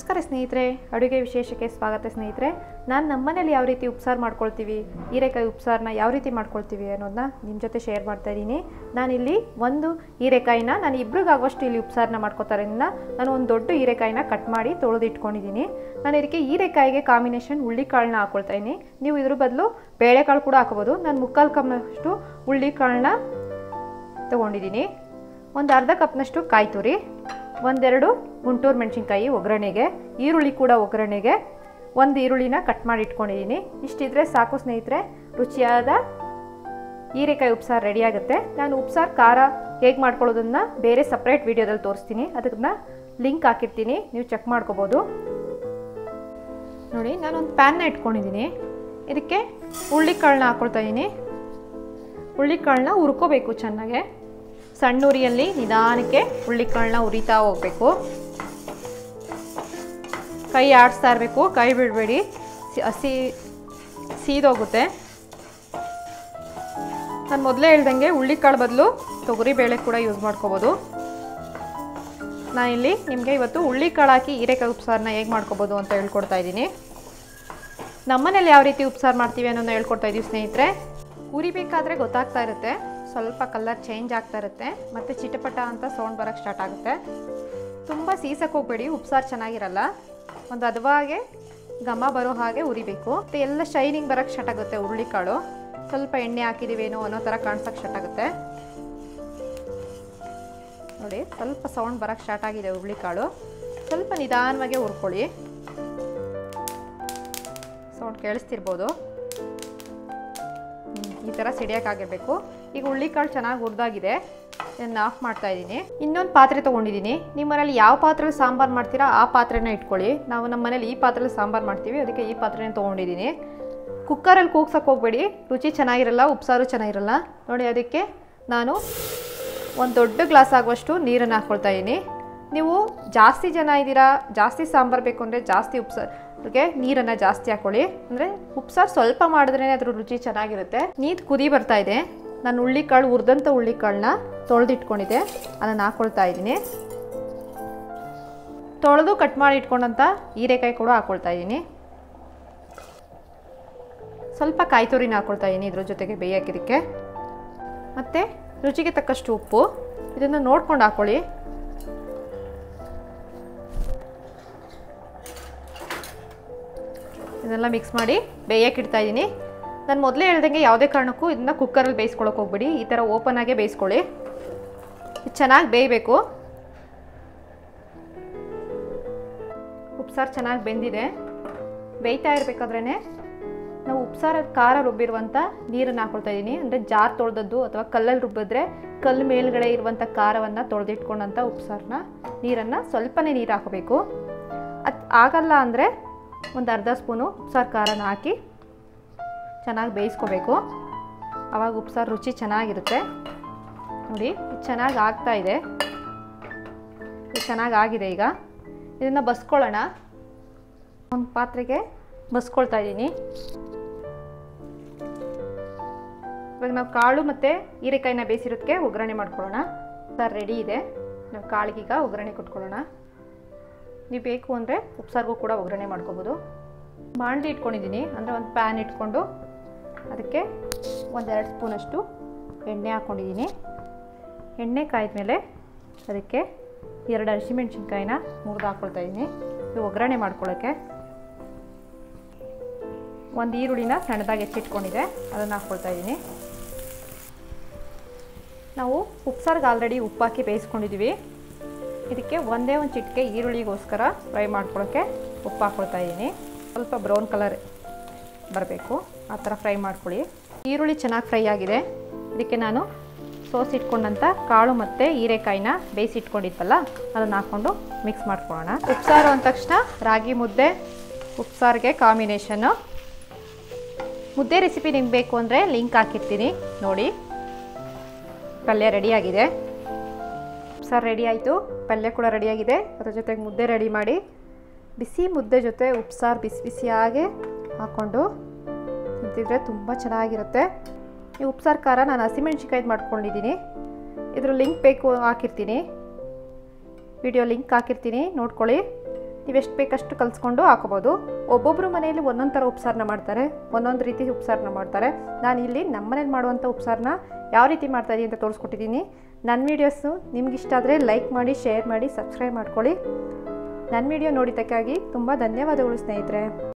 ನಮಸ್ಕಾರ ಸ್ನೇಹಿತರೆ ಅಡುಗೆ ವಿಶೇಷಕ್ಕೆ ಸ್ವಾಗತ ಸ್ನೇಹಿತರೆ ನಾನು ನಮ್ಮನೇಲಿ ಯಾವ ರೀತಿ ಉಪ್ಸಾರು ಮಾಡ್ಕೊಳ್ತೀವಿ ಹೀರೆಕಾಯಿ ಉಪ್ಸಾರನ್ನ ಯಾವ ರೀತಿ ಮಾಡ್ಕೊಳ್ತೀವಿ ಅನ್ನೋದನ್ನ ನಿಮ್ಮ ಜೊತೆ ಶೇರ್ ಮಾಡ್ತಾ ಇದ್ದೀನಿ ನಾನಿಲ್ಲಿ ಒಂದು ಹೀರೆಕಾಯಿನ ನಾನು ಇಬ್ರಿಗಾಗುವಷ್ಟು ಇಲ್ಲಿ ಉಪ್ಸಾರನ್ನ ಮಾಡ್ಕೋತಾರಿಂದ ನಾನು ಒಂದು ದೊಡ್ಡ ಹೀರೆಕಾಯಿನ ಕಟ್ ಮಾಡಿ ತೊಳೆದು ಇಟ್ಕೊಂಡಿದ್ದೀನಿ ನಾನು ಇದಕ್ಕೆ ಹೀರೆಕಾಯಿಗೆ ಕಾಂಬಿನೇಷನ್ ಹುಳ್ಳಿಕಾಳನ್ನ ಹಾಕ್ಕೊಳ್ತಾ ಇದ್ದೀನಿ ನೀವು ಇದ್ರ ಬದಲು ಬೇಳೆಕಾಳು ಕೂಡ ಹಾಕೋಬೋದು ನಾನು ಮುಕ್ಕಾಲು ಕಪ್ನಷ್ಟು ಹುಳ್ಳಿಕಾಳನ್ನ ತೊಗೊಂಡಿದ್ದೀನಿ ಒಂದು ಅರ್ಧ ಕಪ್ನಷ್ಟು ಕಾಯಿ ತುರಿ ಒಂದೆರಡು ಗುಂಟೂರು ಮೆಣಸಿನ್ಕಾಯಿ ಒಗ್ಗರಣೆಗೆ ಈರುಳ್ಳಿ ಕೂಡ ಒಗ್ಗರಣೆಗೆ ಒಂದು ಈರುಳ್ಳಿನ ಕಟ್ ಮಾಡಿ ಇಟ್ಕೊಂಡಿದ್ದೀನಿ ಇಷ್ಟಿದ್ರೆ ಸಾಕು ಸ್ನೇಹಿತರೆ ರುಚಿಯಾದ ಹೀರೆಕಾಯಿ ಉಪ್ಸಾರು ರೆಡಿ ಆಗುತ್ತೆ ನಾನು ಉಪ್ಸಾರು ಖಾರ ಹೇಗೆ ಮಾಡ್ಕೊಳ್ಳೋದನ್ನ ಬೇರೆ ಸಪ್ರೇಟ್ ವಿಡಿಯೋದಲ್ಲಿ ತೋರಿಸ್ತೀನಿ ಅದನ್ನ ಲಿಂಕ್ ಹಾಕಿರ್ತೀನಿ ನೀವು ಚೆಕ್ ಮಾಡ್ಕೋಬೋದು ನೋಡಿ ನಾನೊಂದು ಪ್ಯಾನ್ನ ಇಟ್ಕೊಂಡಿದ್ದೀನಿ ಇದಕ್ಕೆ ಹುಳ್ಳಿಕಾಳನ್ನ ಹಾಕ್ಕೊಳ್ತಾ ಇದ್ದೀನಿ ಹುಳ್ಳಿಕಾಳನ್ನ ಹುರ್ಕೋಬೇಕು ಚೆನ್ನಾಗೆ ಸಣ್ಣ ಉರಿಯಲ್ಲಿ ನಿಧಾನಕ್ಕೆ ಹುಳ್ಳಿಕಾಳನ್ನ ಉರಿತಾ ಹೋಗಬೇಕು ಕೈ ಆಡಿಸ್ತಾ ಇರಬೇಕು ಕೈ ಬಿಡಬೇಡಿ ಹಸಿ ಸೀದೋಗುತ್ತೆ ನಾನು ಮೊದಲೇ ಹೇಳ್ದಂಗೆ ಹುಳ್ಳಿಕಾಳು ಬದಲು ತೊಗರಿಬೇಳೆ ಕೂಡ ಯೂಸ್ ಮಾಡ್ಕೋಬೋದು ನಾನಿಲ್ಲಿ ನಿಮಗೆ ಇವತ್ತು ಹುಳ್ಳಿಕಾಳು ಹಾಕಿ ಹೀರೆಕಾಯಿ ಉಪ್ಸಾರನ್ನ ಹೇಗೆ ಮಾಡ್ಕೋಬೋದು ಅಂತ ಹೇಳ್ಕೊಡ್ತಾ ಇದ್ದೀನಿ ನಮ್ಮನೇಲಿ ಯಾವ ರೀತಿ ಉಪ್ಸಾರು ಮಾಡ್ತೀವಿ ಅನ್ನೋದನ್ನ ಹೇಳ್ಕೊಡ್ತಾ ಇದ್ದೀವಿ ಸ್ನೇಹಿತರೆ ಉರಿಬೇಕಾದ್ರೆ ಗೊತ್ತಾಗ್ತಾ ಇರುತ್ತೆ ಸ್ವಲ್ಪ ಕಲರ್ ಚೇಂಜ್ ಆಗ್ತಾ ಇರುತ್ತೆ ಮತ್ತು ಚಿಟಪಟ ಅಂತ ಸೌಂಡ್ ಬರೋಕ್ಕೆ ಸ್ಟಾರ್ಟ್ ಆಗುತ್ತೆ ತುಂಬ ಸೀಸಕ್ಕೆ ಹೋಗಬೇಡಿ ಉಪ್ಸಾರು ಚೆನ್ನಾಗಿರಲ್ಲ ಒಂದು ಹದವಾಗೆ ಘಮ ಬರೋ ಹಾಗೆ ಉರಿಬೇಕು ಮತ್ತು ಎಲ್ಲ ಶೈನಿಂಗ್ ಬರೋಕ್ಕೆ ಸ್ಟಾರ್ಟ್ ಆಗುತ್ತೆ ಹುರುಳಿಕಾಳು ಸ್ವಲ್ಪ ಎಣ್ಣೆ ಹಾಕಿದ್ದೀವೇನೋ ಅನ್ನೋ ಥರ ಕಾಣಿಸೋಕ್ಕೆ ಸ್ಟಾರ್ಟ್ ಆಗುತ್ತೆ ನೋಡಿ ಸ್ವಲ್ಪ ಸೌಂಡ್ ಬರೋಕ್ಕೆ ಸ್ಟಾರ್ಟ್ ಆಗಿದೆ ಹುರುಳಿಕಾಳು ಸ್ವಲ್ಪ ನಿಧಾನವಾಗಿ ಹುರ್ಕೊಳ್ಳಿ ಸೌಂಡ್ ಕೇಳಿಸ್ತಿರ್ಬೋದು ಈ ಥರ ಸಿಡಿಯೋಕ್ಕಾಗಿರಬೇಕು ಈಗ ಹುಳ್ಳಿಕಾಳು ಚೆನ್ನಾಗಿ ಹುರಿದಾಗಿದೆ ಇದನ್ನು ಆಫ್ ಮಾಡ್ತಾ ಇದ್ದೀನಿ ಇನ್ನೊಂದು ಪಾತ್ರೆ ತೊಗೊಂಡಿದ್ದೀನಿ ನಿಮ್ಮ ಮನೇಲಿ ಯಾವ ಪಾತ್ರೆಲಿ ಸಾಂಬಾರು ಮಾಡ್ತೀರಾ ಆ ಪಾತ್ರೆನ ಇಟ್ಕೊಳ್ಳಿ ನಾವು ನಮ್ಮ ಮನೇಲಿ ಈ ಪಾತ್ರೆಲಿ ಸಾಂಬಾರು ಮಾಡ್ತೀವಿ ಅದಕ್ಕೆ ಈ ಪಾತ್ರೆನ ತೊಗೊಂಡಿದ್ದೀನಿ ಕುಕ್ಕರಲ್ಲಿ ಕೂಗ್ಸಕ್ಕೆ ಹೋಗಬೇಡಿ ರುಚಿ ಚೆನ್ನಾಗಿರಲ್ಲ ಉಪ್ಸಾರು ಚೆನ್ನಾಗಿರಲ್ಲ ನೋಡಿ ಅದಕ್ಕೆ ನಾನು ಒಂದು ದೊಡ್ಡ ಗ್ಲಾಸ್ ಆಗುವಷ್ಟು ನೀರನ್ನು ಹಾಕ್ಕೊಳ್ತಾ ಇದ್ದೀನಿ ನೀವು ಜಾಸ್ತಿ ಜನ ಇದ್ದೀರಾ ಜಾಸ್ತಿ ಸಾಂಬಾರು ಬೇಕು ಅಂದರೆ ಜಾಸ್ತಿ ಉಪ್ಸಾರಿಗೆ ನೀರನ್ನು ಜಾಸ್ತಿ ಹಾಕ್ಕೊಳ್ಳಿ ಅಂದರೆ ಉಪ್ಸಾರು ಸ್ವಲ್ಪ ಮಾಡಿದ್ರೇ ಅದ್ರ ರುಚಿ ಚೆನ್ನಾಗಿರುತ್ತೆ ನೀರು ಕುದಿ ಬರ್ತಾ ಇದೆ ನಾನು ಹುಳ್ಳಿಕಾಳು ಹುರಿದಂಥ ಹುಳ್ಳಿಕಾಳನ್ನ ತೊಳೆದಿಟ್ಕೊಂಡಿದ್ದೆ ಅದನ್ನು ಹಾಕ್ಕೊಳ್ತಾ ಇದ್ದೀನಿ ತೊಳೆದು ಕಟ್ ಮಾಡಿ ಇಟ್ಕೊಂಡಂಥ ಹೀರೆಕಾಯಿ ಕೂಡ ಹಾಕ್ಕೊಳ್ತಾ ಇದ್ದೀನಿ ಸ್ವಲ್ಪ ಕಾಯಿ ತುರಿನ ಹಾಕ್ಕೊಳ್ತಾ ಇದ್ದೀನಿ ಇದ್ರ ಜೊತೆಗೆ ಬೇಯೋಕ್ಕಿದಕ್ಕೆ ಮತ್ತು ರುಚಿಗೆ ತಕ್ಕಷ್ಟು ಉಪ್ಪು ಇದನ್ನು ನೋಡ್ಕೊಂಡು ಹಾಕ್ಕೊಳ್ಳಿ ಇದೆಲ್ಲ ಮಿಕ್ಸ್ ಮಾಡಿ ಬೇಯಕ್ಕೆ ಇಡ್ತಾ ಇದ್ದೀನಿ ನಾನು ಮೊದಲೇ ಹೇಳ್ದಂಗೆ ಯಾವುದೇ ಕಾರಣಕ್ಕೂ ಇದನ್ನ ಕುಕ್ಕರಲ್ಲಿ ಬೇಯಿಸ್ಕೊಳಕ್ಕೆ ಹೋಗ್ಬಿಡಿ ಈ ಥರ ಓಪನ್ ಆಗೇ ಬೇಯಿಸ್ಕೊಳ್ಳಿ ಇದು ಚೆನ್ನಾಗಿ ಬೇಯಬೇಕು ಉಪ್ಸಾರು ಚೆನ್ನಾಗಿ ಬೆಂದಿದೆ ಬೇಯ್ತಾ ಇರಬೇಕಾದ್ರೇ ನಾವು ಉಪ್ಸಾರ ಖಾರ ರುಬ್ಬಿರುವಂಥ ನೀರನ್ನು ಹಾಕ್ಕೊಳ್ತಾ ಇದ್ದೀನಿ ಅಂದರೆ ಜಾರ್ ತೊಳೆದದ್ದು ಅಥವಾ ಕಲ್ಲಲ್ಲಿ ರುಬ್ಬಿದ್ರೆ ಕಲ್ಲು ಮೇಲ್ಗಡೆ ಇರುವಂಥ ಖಾರವನ್ನು ತೊಳೆದಿಟ್ಕೊಂಡಂಥ ಉಪ್ಸಾರನ್ನ ನೀರನ್ನು ಸ್ವಲ್ಪನೇ ನೀರು ಹಾಕಬೇಕು ಅದು ಆಗಲ್ಲ ಅಂದರೆ ಒಂದು ಅರ್ಧ ಸ್ಪೂನು ಉಪ್ಸಾರು ಖಾರನ ಹಾಕಿ ಚೆನ್ನಾಗಿ ಬೇಯಿಸ್ಕೋಬೇಕು ಆವಾಗ ಉಪ್ಸಾರು ರುಚಿ ಚೆನ್ನಾಗಿರುತ್ತೆ ನೋಡಿ ಇದು ಚೆನ್ನಾಗಿ ಆಗ್ತಾ ಇದೆ ಇದು ಚೆನ್ನಾಗಿ ಆಗಿದೆ ಈಗ ಇದನ್ನು ಬಸ್ಕೊಳ್ಳೋಣ ಒಂದು ಪಾತ್ರೆಗೆ ಬಸ್ಕೊಳ್ತಾ ಇದ್ದೀನಿ ಇವಾಗ ನಾವು ಕಾಳು ಮತ್ತು ಹೀರೆಕಾಯಿನ ಬೇಯಿಸಿರೋದಕ್ಕೆ ಒಗ್ಗರಣೆ ಮಾಡ್ಕೊಳ್ಳೋಣ ಸರ್ ರೆಡಿ ಇದೆ ನಾವು ಕಾಳಿಗೀಗ ಒಗ್ಗರಣೆ ಕೊಟ್ಕೊಳ್ಳೋಣ ನೀವು ಬೇಕು ಅಂದರೆ ಉಪ್ಸಾರಿಗೂ ಕೂಡ ಒಗ್ಗರಣೆ ಮಾಡ್ಕೋಬೋದು ಬಾಣಲಿ ಇಟ್ಕೊಂಡಿದ್ದೀನಿ ಅಂದರೆ ಒಂದು ಪ್ಯಾನ್ ಇಟ್ಕೊಂಡು ಅದಕ್ಕೆ ಒಂದೆರಡು ಸ್ಪೂನಷ್ಟು ಎಣ್ಣೆ ಹಾಕ್ಕೊಂಡಿದ್ದೀನಿ ಎಣ್ಣೆ ಕಾಯ್ದ್ಮೇಲೆ ಅದಕ್ಕೆ ಎರಡು ಹಸಿಮೆಣ್ಸಿನ್ಕಾಯಿನ ಮುರಿದು ಹಾಕ್ಕೊಳ್ತಾ ಇದ್ದೀನಿ ಇದು ಒಗ್ಗರಣೆ ಮಾಡ್ಕೊಳ್ಳೋಕ್ಕೆ ಒಂದು ಈರುಳ್ಳಿನ ಸಣ್ಣದಾಗಿ ಹೆಚ್ಚಿಟ್ಕೊಂಡಿದೆ ಅದನ್ನು ಹಾಕ್ಕೊಳ್ತಾ ಇದ್ದೀನಿ ನಾವು ಉಪ್ಸಾರಿಗೆ ಆಲ್ರೆಡಿ ಉಪ್ಪು ಹಾಕಿ ಬೇಯಿಸ್ಕೊಂಡಿದ್ದೀವಿ ಇದಕ್ಕೆ ಒಂದೇ ಒಂದು ಚಿಟಿಕೆ ಈರುಳ್ಳಿಗೋಸ್ಕರ ಫ್ರೈ ಮಾಡ್ಕೊಳ್ಳೋಕ್ಕೆ ಉಪ್ಪು ಹಾಕ್ಕೊಳ್ತಾ ಇದ್ದೀನಿ ಸ್ವಲ್ಪ ಬ್ರೌನ್ ಕಲರ್ ಬರಬೇಕು ಆ ಥರ ಫ್ರೈ ಮಾಡ್ಕೊಳ್ಳಿ ಈರುಳ್ಳಿ ಚೆನ್ನಾಗಿ ಫ್ರೈ ಆಗಿದೆ ಇದಕ್ಕೆ ನಾನು ಸೋಸಿಟ್ಕೊಂಡಂಥ ಕಾಳು ಮತ್ತು ಹೀರೆಕಾಯಿನ ಬೇಯಿಸಿಟ್ಕೊಂಡಿದ್ದಲ್ಲ ಅದನ್ನು ಹಾಕ್ಕೊಂಡು ಮಿಕ್ಸ್ ಮಾಡ್ಕೊಳ್ಳೋಣ ಉಪ್ಸಾರು ಅಂದ ತಕ್ಷಣ ರಾಗಿ ಮುದ್ದೆ ಉಪ್ಸಾರಿಗೆ ಕಾಂಬಿನೇಷನ್ನು ಮುದ್ದೆ ರೆಸಿಪಿ ನಿಮ್ಗೆ ಬೇಕು ಅಂದರೆ ಲಿಂಕ್ ಹಾಕಿರ್ತೀನಿ ನೋಡಿ ಪಲ್ಯ ರೆಡಿಯಾಗಿದೆ ಉಪ್ಸಾರು ರೆಡಿ ಆಯಿತು ಪಲ್ಯ ಕೂಡ ರೆಡಿಯಾಗಿದೆ ಅದ್ರ ಜೊತೆಗೆ ಮುದ್ದೆ ರೆಡಿ ಮಾಡಿ ಬಿಸಿ ಮುದ್ದೆ ಜೊತೆ ಉಪ್ಸಾರು ಬಿಸಿ ಬಿಸಿಯಾಗೆ ಹಾಕ್ಕೊಂಡು ತಿಂತಿದ್ರೆ ತುಂಬ ಚೆನ್ನಾಗಿರುತ್ತೆ ಈ ಉಪ್ಸಾರು ಖಾರ ನಾನು ಹಸಿಮೆಣ್ಸಿಕಾಯ್ದು ಮಾಡ್ಕೊಂಡಿದ್ದೀನಿ ಇದ್ರ ಲಿಂಕ್ ಬೇಕು ಹಾಕಿರ್ತೀನಿ ವಿಡಿಯೋ ಲಿಂಕ್ ಹಾಕಿರ್ತೀನಿ ನೋಡ್ಕೊಳ್ಳಿ ನೀವು ಎಷ್ಟು ಬೇಕಷ್ಟು ಕಲಿಸ್ಕೊಂಡು ಹಾಕೋಬೋದು ಒಬ್ಬೊಬ್ಬರು ಮನೆಯಲ್ಲಿ ಒಂದೊಂದು ಥರ ಉಪ್ಸಾರನ ಮಾಡ್ತಾರೆ ಒಂದೊಂದು ರೀತಿ ಉಪ್ಸಾರನ ಮಾಡ್ತಾರೆ ನಾನು ಇಲ್ಲಿ ನಮ್ಮ ಮನೇಲಿ ಮಾಡುವಂಥ ಉಪ್ಸಾರನ ಯಾವ ರೀತಿ ಮಾಡ್ತಾಯಿದ್ದೀನಿ ಅಂತ ತೋರಿಸ್ಕೊಟ್ಟಿದ್ದೀನಿ ನನ್ನ ವೀಡಿಯೋಸು ನಿಮ್ಗೆ ಇಷ್ಟ ಆದರೆ ಲೈಕ್ ಮಾಡಿ ಶೇರ್ ಮಾಡಿ ಸಬ್ಸ್ಕ್ರೈಬ್ ಮಾಡ್ಕೊಳ್ಳಿ ನನ್ನ ವಿಡಿಯೋ ನೋಡಿದ್ದಕ್ಕಾಗಿ ತುಂಬ ಧನ್ಯವಾದಗಳು ಸ್ನೇಹಿತರೆ